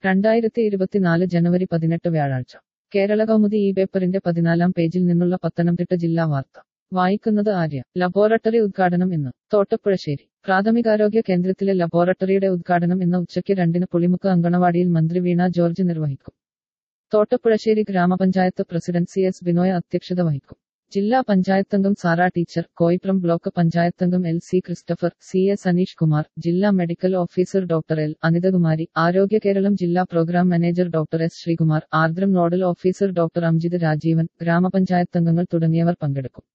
രണ്ടായിരത്തി ഇരുപത്തിനാല് ജനുവരി പതിനെട്ട് വ്യാഴാഴ്ച കേരള കൗമുദി ഈ പേപ്പറിന്റെ പതിനാലാം പേജിൽ നിന്നുള്ള പത്തനംതിട്ട ജില്ലാ വാർത്ത വായിക്കുന്നത് ആര്യ ലബോറട്ടറി ഉദ്ഘാടനം ഇന്ന് തോട്ടപ്പുഴശ്ശേരി പ്രാഥമികാരോഗ്യ കേന്ദ്രത്തിലെ ലബോറട്ടറിയുടെ ഉദ്ഘാടനം ഇന്ന് ഉച്ചയ്ക്ക് രണ്ടിന് പുളിമുക്ക് അങ്കണവാടിയിൽ മന്ത്രി വീണ ജോർജ് നിർവഹിക്കും തോട്ടപ്പുഴശ്ശേരി ഗ്രാമപഞ്ചായത്ത് പ്രസിഡന്റ് സി എസ് ബിനോയ് അധ്യക്ഷത വഹിക്കും ജില്ലാ പഞ്ചായത്തംഗം സാറ ടീച്ചർ കോയിപ്രം ബ്ലോക്ക് പഞ്ചായത്തംഗം L C Christopher C S Aneesh Kumar ജില്ലാ medical officer doctor L Anithakumari Arogya Keralam ജില്ലാ programme manager doctor S Sreekumar Ardram nodal officer doctor Amjith Rajeevan ഗ്രാമപഞ്ചായത്തംഗങ്ങൾ തുടങ്ങിയവർ പങ്കെടുക്കും